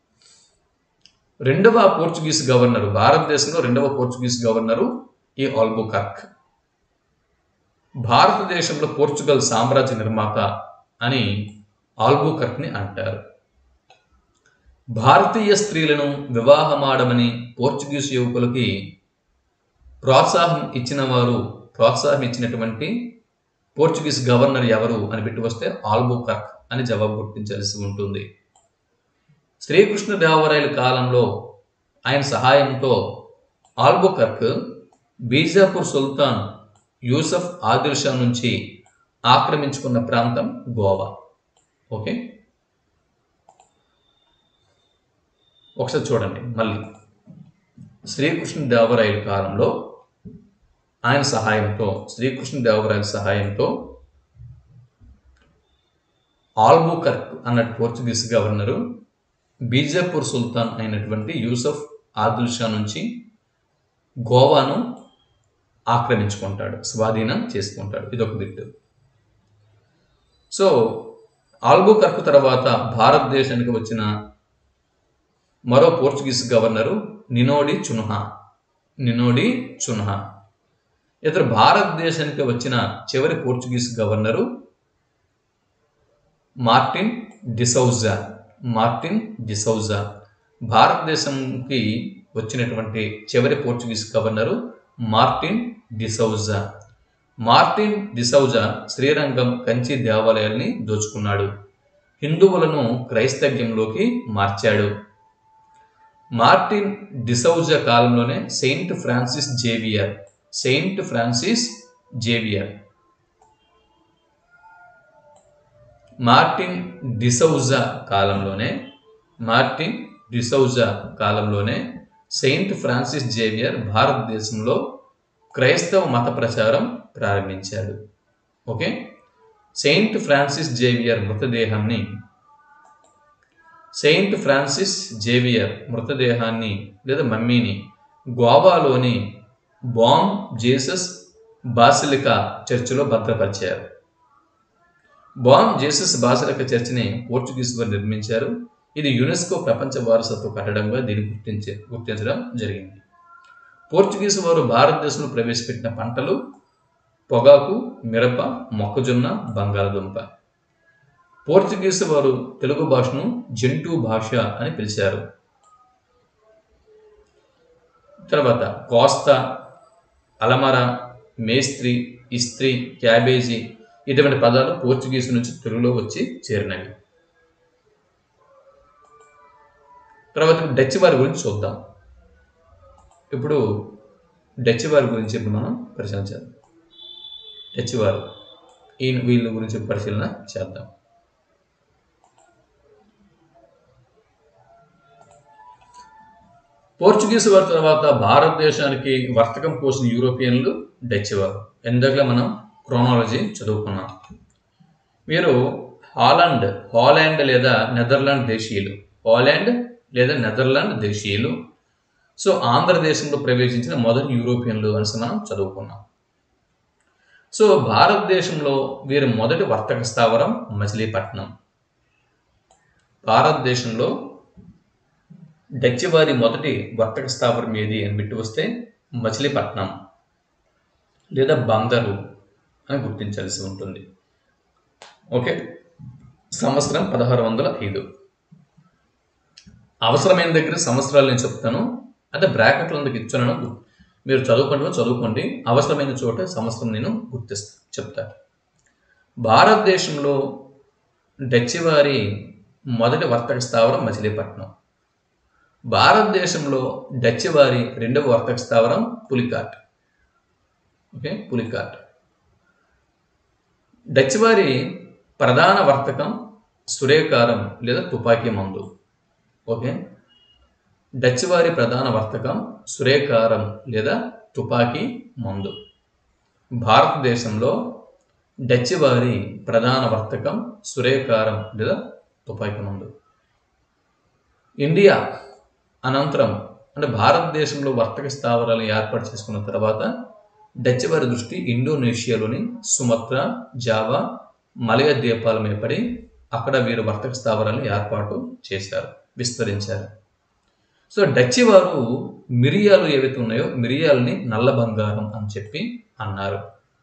రెండవ పోర్చుగీస్ గవర్నరు భారతదేశంలో రెండవ పోర్చుగీస్ గవర్నరు ఈ ఆల్బు కర్క్ భారతదేశంలో పోర్చుగల్ సామ్రాజ్య నిర్మాత అని ఆల్బుకర్క్ని అంటారు భారతీయ స్త్రీలను వివాహమాడమని పోర్చుగీస్ యువకులకి ప్రోత్సాహం ఇచ్చిన వారు ప్రోత్సాహం ఇచ్చినటువంటి పోర్చుగీస్ గవర్నర్ ఎవరు అని పెట్టి వస్తే ఆల్బుకర్క్ అని జవాబు గుర్తించాల్సి ఉంటుంది శ్రీకృష్ణదేవరాయల కాలంలో ఆయన సహాయంతో ఆల్బుకర్క్ బీజాపూర్ సుల్తాన్ యూసఫ్ ఆదిల్ షా నుంచి ఆక్రమించుకున్న ప్రాంతం గోవా ఓకే ఒకసారి చూడండి మళ్ళీ శ్రీకృష్ణదేవరాయల కాలంలో ఆయన సహాయంతో శ్రీకృష్ణదేవరాయల సహాయంతో ఆల్బుకర్క్ అన్నట్టు పోర్చుగీస్ గవర్నరు బీజాపూర్ సుల్తాన్ అయినటువంటి యూసఫ్ ఆదిల్ షా నుంచి గోవాను ఆక్రమించుకుంటాడు స్వాధీనం చేసుకుంటాడు ఇది ఒక బిట్టు సో ఆల్బుకర్క్ తర్వాత భారతదేశానికి వచ్చిన మరో పోర్చుగీస్ గవర్నరు నినోడి చున్హా నినోడి చున్హా ఇతరు భారతదేశానికి వచ్చిన చివరి Portuguese governor Martin de Souza Martin de Souza భారతదేశంకి వచ్చినటువంటి చివరి Portuguese governor Martin de Souza Martin de Souza Srirangam Kanchi దేవాలయాల్ని దోచుకున్నాడు హిందువులను క్రైస్తవ్యంలోకి మార్చాడు మార్టిన్ డిసౌజా కాలంలోనే Saint Francis Xavier Saint Francis Xavier Martin de Souza కాలంలోనే మార్టిన్ డిసౌజా కాలంలోనే సెయింట్ ఫ్రాన్సిస్ జేవియర్ భారతదేశంలో క్రైస్తవ మత ప్రచారం ప్రారంభించాడు ఓకే సెయింట్ ఫ్రాన్సిస్ జేవియర్ మృతదేహాన్ని సెయింట్ ఫ్రాన్సిస్ జేవియర్ మృతదేహాన్ని లేదా మమ్మీని గోవాలోని బామ్ జేసస్ బాసిలికా చర్చిలో భద్రపరిచారు బామ్ జేసస్ బాసిలికా చర్చిని పోర్చుగీస్ వారు నిర్మించారు ఇది యునెస్కో ప్రపంచ వారసత్వ కట్టడంగా దీన్ని గుర్తించే గుర్తించడం జరిగింది పోర్చుగీస్ వారు భారతదేశంలో ప్రవేశపెట్టిన పంటలు పొగాకు మిరప మొక్కజొన్న బంగాళదుంప పోర్చుగీస్ వారు తెలుగు భాషను జంటు భాష అని పిలిచారు తర్వాత కోస్తా అలమర మేస్త్రి ఇస్త్రీ క్యాబేజీ ఇటువంటి పదాలు పోర్చుగీస్ నుంచి తెలుగులో వచ్చి చేరినవి తర్వాత డచ్ వారి గురించి చూద్దాం ఇప్పుడు డచ్ వారి గురించి ఇప్పుడు మనం పరిశీలన చేద్దాం డచ్ వారు ఈ వీళ్ళ గురించి పరిశీలన చేద్దాం పోర్చుగీస్ వారి తర్వాత భారతదేశానికి వర్తకం పోసిన యూరోపియన్లు డచ్ వారు ఎందుకలా మనం క్రోనాలజీ చదువుకున్నాం వీరు హాలండ్ హాలాండ్ లేదా నెదర్లాండ్ దేశీయులు హాలాండ్ లేదా నెదర్లాండ్ దేశీయులు సో ఆంధ్రదేశంలో ప్రవేశించిన మొదటి యూరోపియన్లు అనేసి మనం చదువుకున్నాం సో భారతదేశంలో వీరి మొదటి వర్తక స్థావరం మచిలీపట్నం భారతదేశంలో డచ్ వారి మొదటి వర్తక స్థావరం ఏది అని బిట్టు వస్తే మచిలీపట్నం లేదా బందరు అని గుర్తించాల్సి ఉంటుంది ఓకే సంవత్సరం పదహారు వందల ఐదు అవసరమైన దగ్గర సంవత్సరాలు నేను చెప్తాను అంటే బ్రాకెట్లు అందుకు ఇచ్చాను మీరు చదువుకుంటే చదువుకోండి అవసరమైన చోట సంవత్సరం నేను గుర్తిస్తా చెప్తాను భారతదేశంలో డచ్ వారి మొదటి వర్తక స్థావరం మచిలీపట్నం భారతదేశంలో డచ్ వారి రెండవ వర్తక స్థావరం పులికాట్ ఓకే పులికాట్ డచ్ వారి ప్రధాన వర్తకం సురేకారం లేదా తుపాకీ మందు ఓకే డచ్ వారి ప్రధాన వర్తకం సురేకారం లేదా తుపాకీ మందు భారతదేశంలో డచ్ వారి ప్రధాన వర్తకం సురేకారం లేదా తుపాకీ మందు ఇండియా అనంతరం అంటే భారతదేశంలో వర్తక స్థావరాలు ఏర్పాటు చేసుకున్న తర్వాత డచ్ వారి దృష్టి ఇండోనేషియాలోని సుమత్ర జావా మలయ ద్వీపాల మీద పడి అక్కడ వీరు వర్తక స్థావరాలను ఏర్పాటు చేశారు విస్తరించారు సో డచ్ వారు మిరియాలు ఏవైతే ఉన్నాయో మిరియాలని నల్ల బంగారం అని చెప్పి అన్నారు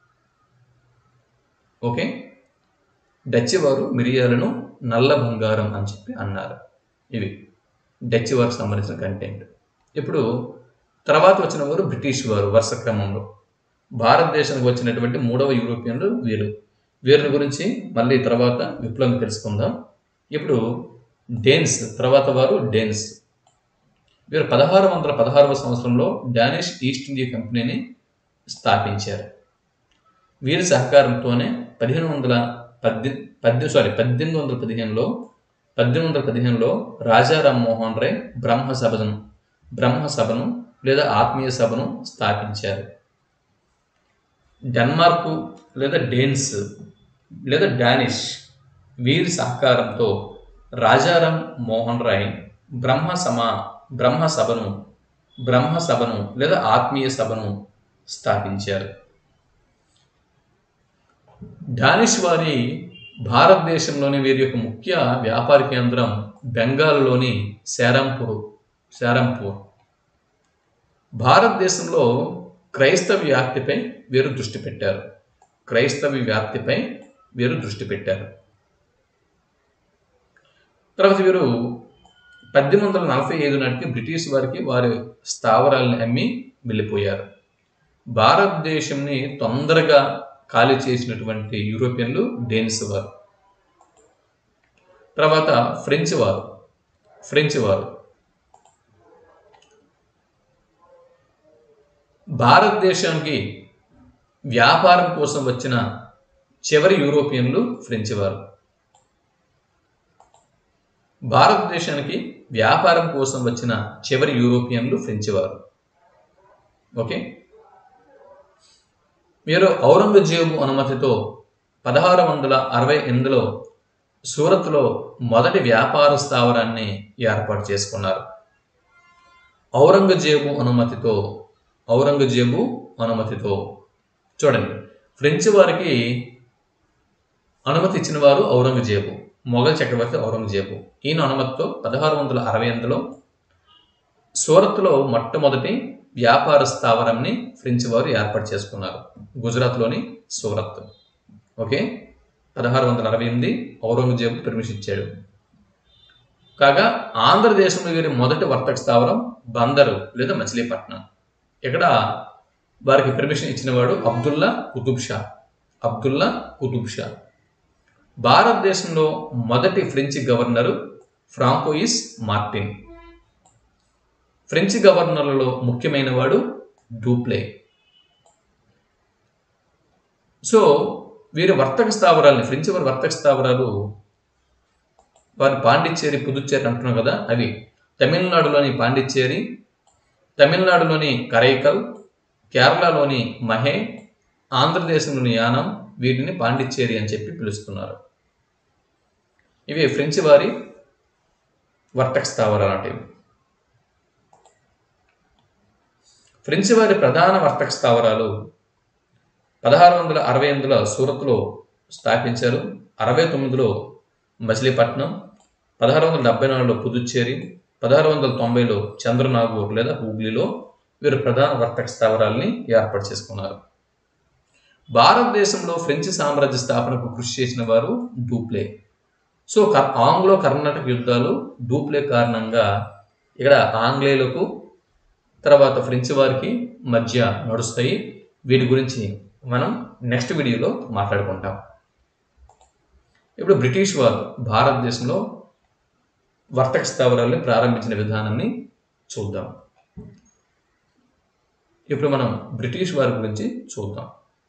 ఓకే డచ్ వారు మిరియాలను నల్ల బంగారం అని చెప్పి అన్నారు ఇవి డచ్ వారికి సంబంధించిన కంటెంట్ ఇప్పుడు తర్వాత వచ్చిన వారు బ్రిటిష్ వారు వరుస క్రమంలో భారతదేశానికి వచ్చినటువంటి మూడవ యూరోపియన్లు వీరు వీరిని గురించి మళ్ళీ తర్వాత విప్లవం తెలుసుకుందాం ఇప్పుడు డేన్స్ తర్వాత వారు డేన్స్ వీరు పదహారు వందల పదహారవ సంవత్సరంలో డానిష్ ఈస్ట్ ఇండియా కంపెనీని స్థాపించారు వీరి సహకారంతోనే పదిహేను వందల పద్దె పద్దె సారీ పద్దెనిమిది వందల పదిహేనులో పద్దెనిమిది వందల పదిహేనులో రాజా రామ్మోహన్ రాయ్ బ్రహ్మ సభను బ్రహ్మ సభను లేదా ఆత్మీయ సభను స్థాపించారు డెన్మార్కు లేదా డేన్స్ లేదా డానిష్ వీరి సహకారంతో రాజారాం మోహన్ రాయ్ బ్రహ్మ సమా బ్రహ్మ సభను బ్రహ్మ సభను లేదా ఆత్మీయ సభను స్థాపించారు డానిష్ వారి భారతదేశంలోని వీరి యొక్క ముఖ్య వ్యాపార కేంద్రం బెంగాల్లోని శారంపూర్ శారంపూర్ భారతదేశంలో క్రైస్తవ వ్యాప్తిపై వీరు దృష్టి పెట్టారు క్రైస్తవ వ్యాప్తిపై వీరు దృష్టి పెట్టారు తర్వాత వీరు పద్దెనిమిది వందల నలభై ఐదు నాటికి బ్రిటిష్ వారికి వారి స్థావరాలను అమ్మి వెళ్ళిపోయారు భారతదేశంని తొందరగా ఖాళీ చేసినటువంటి యూరోపియన్లు డేనిస్ వారు తర్వాత ఫ్రెంచ్ వారు ఫ్రెంచ్ వారు భారతదేశానికి వ్యాపారం కోసం వచ్చిన చివరి యూరోపియన్లు ఫ్రెంచ్ వారు భారతదేశానికి వ్యాపారం కోసం వచ్చిన చివరి యూరోపియన్లు ఫ్రెంచ్ వారు ఓకే మీరు ఔరంగజేబు అనుమతితో పదహారు వందల అరవై ఎనిమిదిలో సూరత్లో మొదటి వ్యాపార స్థావరాన్ని ఏర్పాటు చేసుకున్నారు ఔరంగజేబు అనుమతితో ఔరంగజేబు అనుమతితో చూడండి ఫ్రెంచ్ వారికి అనుమతి ఇచ్చిన వారు ఔరంగజేబు మొఘల్ చక్రవర్తి ఔరంగజేబు ఈయన అనుమతితో పదహారు వందల అరవై ఎనిమిదిలో సూరత్లో మొట్టమొదటి వ్యాపార స్థావరాన్ని ఫ్రెంచ్ వారు ఏర్పాటు చేసుకున్నారు గుజరాత్లోని సూరత్ ఓకే పదహారు వందల అరవై ఎనిమిది ఔరంగజేబు పర్మిషన్ ఇచ్చాడు కాగా ఆంధ్రదేశంలో వీరి మొదటి వర్తక స్థావరం బందరు లేదా మచిలీపట్నం ఇక్కడ వారికి పర్మిషన్ ఇచ్చిన వాడు అబ్దుల్లా కుతుబ్ షా అబ్దుల్లా కుతుబ్ షా భారతదేశంలో మొదటి French governor Francois Martin French గవర్నర్లలో ముఖ్యమైన వాడు డూప్లే సో వీరి వర్తక స్థావరాలని ఫ్రెంచ్ వారి వర్తక స్థావరాలు వారి పాండిచ్చేరి పుదుచ్చేరి అంటున్నాం కదా అవి తమిళనాడులోని పాండిచ్చేరి తమిళనాడులోని కరైకల్ కేరళలోని మహే ఆంధ్రదేశంలోని యానం వీటిని పాండిచ్చేరి అని చెప్పి పిలుస్తున్నారు ఇవి ఫ్రెంచ్ వారి వర్తక స్థావరాలు అంటే ఫ్రెంచ్ వారి ప్రధాన వర్తక స్థావరాలు పదహారు వందల అరవై ఎనిమిదిలో సూరత్లో స్థాపించారు అరవై తొమ్మిదిలో మచిలీపట్నం పదహారు వందల డెబ్బై నాలుగులో పుదుచ్చేరి పదహారు వందల తొంభైలో చంద్రనాగూర్ లేదా హూగ్లీలో వీరు ప్రధాన వర్తక స్థావరాల్ని ఏర్పాటు చేసుకున్నారు భారతదేశంలో ఫ్రెంచ్ సామ్రాజ్య స్థాపనకు కృషి చేసిన వారు డూప్లే సో కర్ ఆంగ్లో కర్ణాటక యుద్ధాలు డూప్లే కారణంగా ఇక్కడ ఆంగ్లేయులకు తర్వాత ఫ్రెంచ్ వారికి మధ్య నడుస్తాయి వీటి గురించి మనం నెక్స్ట్ వీడియోలో మాట్లాడుకుంటాం ఇప్పుడు బ్రిటిష్ వారు భారతదేశంలో వర్తక స్థావరాల్ని ప్రారంభించిన విధానాన్ని చూద్దాం ఇప్పుడు మనం బ్రిటిష్ వారి గురించి చూద్దాం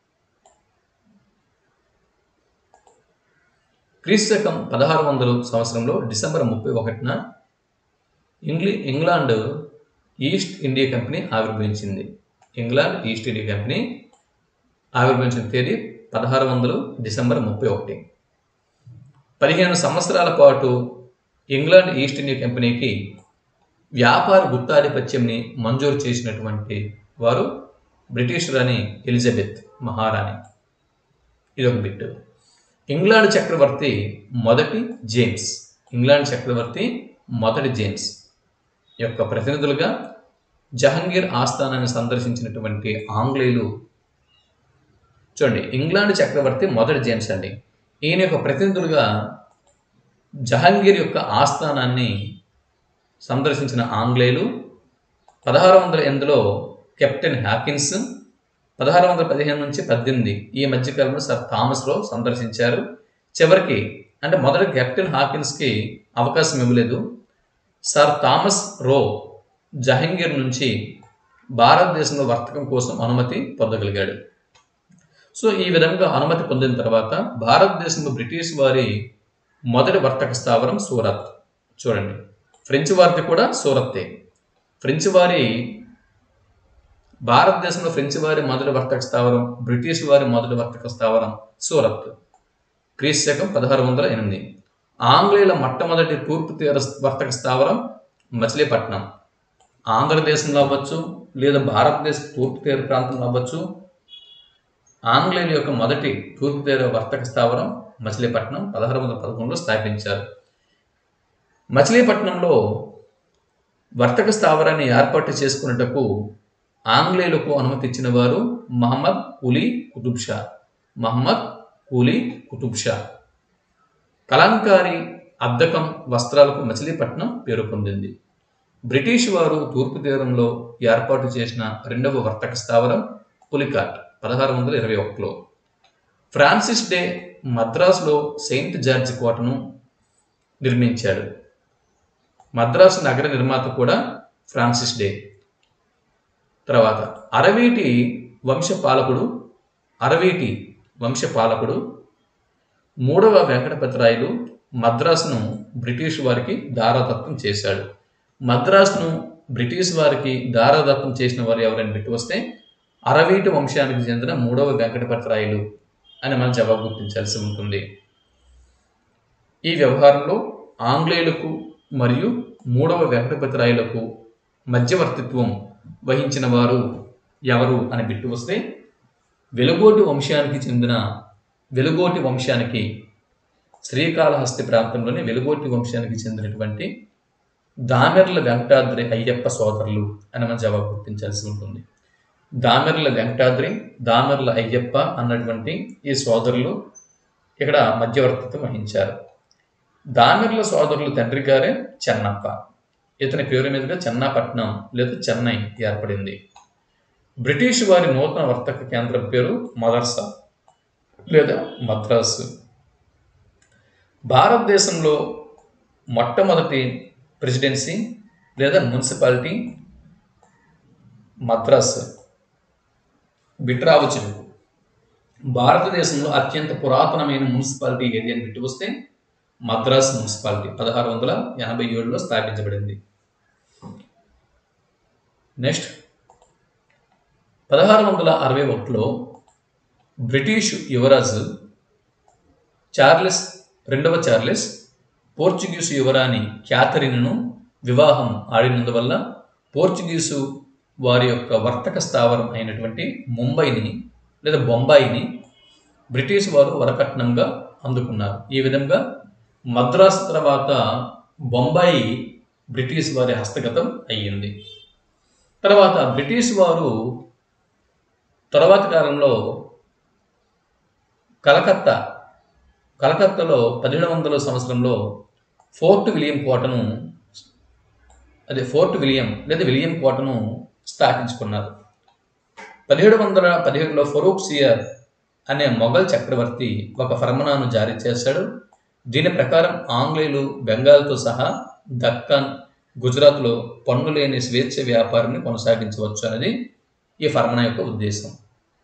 క్రీస్తకం పదహారు వందల సంవత్సరంలో డిసెంబర్ ముప్పై ఒకటిన ఇంగ్లీ ఇంగ్లాండ్ ఈస్ట్ ఇండియా కంపెనీ ఆవిర్భవించింది ఇంగ్లాండ్ ఈస్ట్ ఇండియా కంపెనీ ఆవిర్భవించిన తేదీ పదహారు వందలు డిసెంబర్ ముప్పై ఒకటి పదిహేను సంవత్సరాల పాటు ఇంగ్లాండ్ ఈస్ట్ ఇండియా కంపెనీకి వ్యాపార గుత్తాధిపత్యంని మంజూరు చేసినటువంటి వారు బ్రిటిష్ రాణి ఎలిజబెత్ మహారాణి ఇదొక బిట్ ఇంగ్లాండ్ చక్రవర్తి మొదటి జేమ్స్ ఇంగ్లాండ్ చక్రవర్తి మొదటి జేమ్స్ యొక్క ప్రతినిధులుగా జహంగీర్ ఆస్థానాన్ని సందర్శించినటువంటి ఆంగ్లేయులు చూడండి ఇంగ్లాండ్ చక్రవర్తి మొదటి జేమ్స్ అండి ఈయన యొక్క ప్రతినిధులుగా జహంగీర్ యొక్క ఆస్థానాన్ని సందర్శించిన ఆంగ్లేయులు పదహారు వందల ఎనిమిదిలో కెప్టెన్ హ్యాకిన్స్ పదహారు వందల పదిహేను నుంచి పద్దెనిమిది ఈ మధ్యకాలంలో సర్ థామస్ రో సందర్శించారు చివరికి అంటే మొదట కెప్టెన్ హాకిన్స్కి అవకాశం ఇవ్వలేదు సర్ థామస్ రో జహంగీర్ నుంచి భారతదేశంలో వర్తకం కోసం అనుమతి పొందగలిగాడు సో ఈ విధంగా అనుమతి పొందిన తర్వాత భారతదేశంలో బ్రిటిష్ వారి మొదటి వర్తక స్థావరం సూరత్ చూడండి ఫ్రెంచ్ వారిది కూడా సూరత్తే ఫ్రెంచ్ వారి భారతదేశంలో ఫ్రెంచ్ వారి మొదటి వర్తక స్థావరం బ్రిటిష్ వారి మొదటి వర్తక స్థావరం సూరత్ క్రీస్తు శకం పదహారు వందల ఎనిమిది ఆంగ్లేయుల మొట్టమొదటి తూర్పు తీర వర్తక స్థావరం మచిలీపట్నం ఆంధ్రదేశంలో అవ్వచ్చు లేదా భారతదేశ తూర్పు తీర ప్రాంతంలో అవ్వచ్చు ఆంగ్లేయుల యొక్క మొదటి తూర్పు తీర వర్తక స్థావరం మచిలీపట్నం పదహారు వందల పదకొండులో స్థాపించారు మచిలీపట్నంలో వర్తక స్థావరాన్ని ఏర్పాటు చేసుకున్నటకు ఆంగ్లేయులకు అనుమతి ఇచ్చిన వారు మహమ్మద్ కులీ కుతుబ్ షా మహమ్మద్ కూలీ కుతుబ్ షా కలంకారీ అద్దకం వస్త్రాలకు మచిలీపట్నం పేరు పొందింది బ్రిటిష్ వారు తూర్పు తీరంలో ఏర్పాటు చేసిన రెండవ వర్తక స్థావరం పులికాట్ పదహారు వందల ఇరవై ఒకటిలో ఫ్రాన్సిస్ డే మద్రాసులో సెయింట్ జార్జ్ కోటను నిర్మించాడు మద్రాసు నగర నిర్మాత కూడా ఫ్రాన్సిస్ డే తర్వాత అరవీటి వంశపాలకుడు అరవీటి వంశపాలకుడు మూడవ వెంకటపతిరాయలు మద్రాసును బ్రిటిష్ వారికి దారాదత్తం చేశాడు మద్రాసును బ్రిటిష్ వారికి దారాదత్తం చేసిన వారు ఎవరైనా పెట్టి వస్తే అరవీటి వంశానికి చెందిన మూడవ వెంకటపతిరాయలు అని మనం జవాబు గుర్తించాల్సి ఉంటుంది ఈ వ్యవహారంలో ఆంగ్లేయులకు మరియు మూడవ వెంకటపతిరాయలకు మధ్యవర్తిత్వం వహించిన వారు ఎవరు అని బిట్టు వస్తే వెలుగోటి వంశానికి చెందిన వెలుగోటి వంశానికి శ్రీకాళహస్తి ప్రాంతంలోని వెలుగోటి వంశానికి చెందినటువంటి దామెర్ల వెంకటాద్రి అయ్యప్ప సోదరులు అని మనం జవాబు గుర్తించాల్సి ఉంటుంది దామెర్ల వెంకటాద్రి దామెర్ల అయ్యప్ప అన్నటువంటి ఈ సోదరులు ఇక్కడ మధ్యవర్తిత్వం వహించారు దామెర్ల సోదరులు తండ్రి గారే చెన్నప్ప ఇతని పేరు మీదుగా చెన్నాపట్నం లేదా చెన్నై ఏర్పడింది బ్రిటిష్ వారి నూతన వర్తక కేంద్రం పేరు మదర్సా లేదా మద్రాసు భారతదేశంలో మొట్టమొదటి ప్రెసిడెన్సీ లేదా మున్సిపాలిటీ మద్రాస్ బిట్రావచ్చు భారతదేశంలో అత్యంత పురాతనమైన మున్సిపాలిటీ ఏది అని బిట్టు వస్తే మద్రాస్ మున్సిపాలిటీ పదహారు వందల ఎనభై ఏడులో స్థాపించబడింది నెక్స్ట్ పదహారు వందల అరవై ఒకటిలో బ్రిటిష్ యువరాజు చార్లెస్ రెండవ చార్లెస్ పోర్చుగీసు యువరాణి క్యాథరిన్ను వివాహం ఆడినందువల్ల పోర్చుగీసు వారి యొక్క వర్తక స్థావరం అయినటువంటి ముంబైని లేదా బొంబాయిని బ్రిటిష్ వారు వరకట్నంగా అందుకున్నారు ఈ విధంగా మద్రాస్ తర్వాత బొంబాయి బ్రిటిష్ వారి హస్తగతం అయ్యింది తర్వాత బ్రిటిష్ వారు తర్వాత కాలంలో కలకత్తా కలకత్తాలో పదిహేడు వందల సంవత్సరంలో ఫోర్ట్ విలియం కోటను అదే ఫోర్ట్ విలియం లేదా విలియం కోటను స్థాపించుకున్నారు పదిహేడు వందల పదిహేడులో ఫరూక్ సియర్ అనే మొఘల్ చక్రవర్తి ఒక ఫర్మనాను జారీ చేశాడు దీని ప్రకారం ఆంగ్లేయులు బెంగాల్తో సహా దక్కన్ గుజరాత్లో పన్ను లేని స్వేచ్ఛ వ్యాపారాన్ని కొనసాగించవచ్చు అనేది ఈ ఫర్మనా యొక్క ఉద్దేశం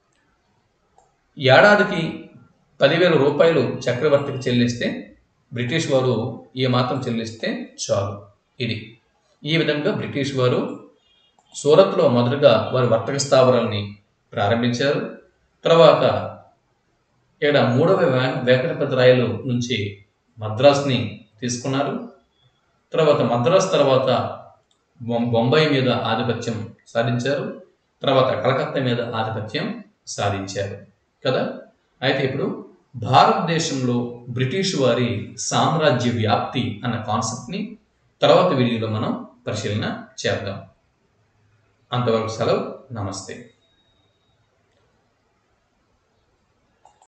ఏడాదికి పదివేల రూపాయలు చక్రవర్తికి చెల్లిస్తే బ్రిటిష్ వారు ఈ మాత్రం చెల్లిస్తే చాలు ఇది ఈ విధంగా బ్రిటిష్ వారు సూరత్లో మొదటగా వారి వర్తక స్థావరాలని ప్రారంభించారు తర్వాత ఇక్కడ మూడవ వే- వెంకటపతి రాయలు నుంచి మద్రాస్ని తీసుకున్నారు తర్వాత మద్రాస్ తర్వాత బొం- బొంబాయి మీద ఆధిపత్యం సాధించారు తర్వాత కలకత్తా మీద ఆధిపత్యం సాధించారు కదా అయితే ఇప్పుడు భారతదేశంలో బ్రిటిష్ వారి సామ్రాజ్య వ్యాప్తి అన్న కాన్సెప్ట్ని తర్వాత వీడియోలో మనం పరిశీలన చేద్దాం అంతవరకు సెలవు నమస్తే